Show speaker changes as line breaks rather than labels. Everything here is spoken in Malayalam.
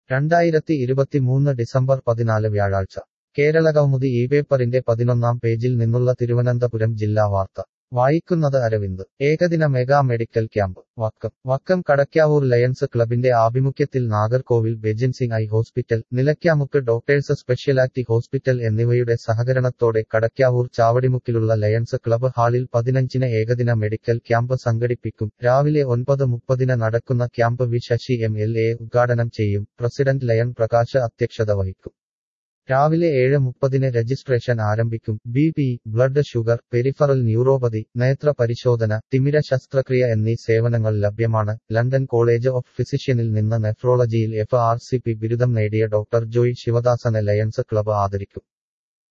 രണ്ടായിരത്തി ഇരുപത്തിമൂന്ന് ഡിസംബർ പതിനാല് വ്യാഴാഴ്ച കേരളകൗമുദി ഈ പേപ്പറിന്റെ പതിനൊന്നാം പേജിൽ നിന്നുള്ള തിരുവനന്തപുരം ജില്ലാ വാർത്ത വായിക്കുന്നത് അരവിന്ദ് ഏകദിന mega medical camp Vakkom Vakkom Kadakkavoor lions ക്ലബിന്റെ ആഭിമുഖ്യത്തിൽ Nagercoil Bejinsingh eye hospital Nilakkamukku doctors speciality hospital എന്നിവയുടെ സഹകരണത്തോടെ കടയ്ക്കാവൂർ ചാവടിമുക്കിലുള്ള ലയൺസ് ക്ലബ് ഹാളിൽ പതിനഞ്ചിന് ഏകദിന മെഡിക്കൽ ക്യാമ്പ് സംഘടിപ്പിക്കും രാവിലെ ഒൻപത് മുപ്പതിന് നടക്കുന്ന camp V Sasi M L A ഉദ്ഘാടനം ചെയ്യും പ്രസിഡന്റ് ലയൺ പ്രകാശ് അധ്യക്ഷത വഹിക്കും രാവിലെ ഏഴ് മുപ്പതിന് രജിസ്ട്രേഷൻ ആരംഭിക്കും B P blood sugar peripheral neuropathy നേത്ര പരിശോധന തിമിര ശസ്ത്രക്രിയ എന്നീ സേവനങ്ങൾ ലഭ്യമാണ് ലണ്ടൻ കോളേജ് ഓഫ് ഫിസിഷ്യനിൽ നിന്ന് നെഫ്രോളജിയിൽ എഫ് ആർ സി പി ബിരുദം നേടിയ ഡോക്ടർ ജോയ് ശിവദാസനെ ലയൺസ് ക്ലബ് ആദരിക്കും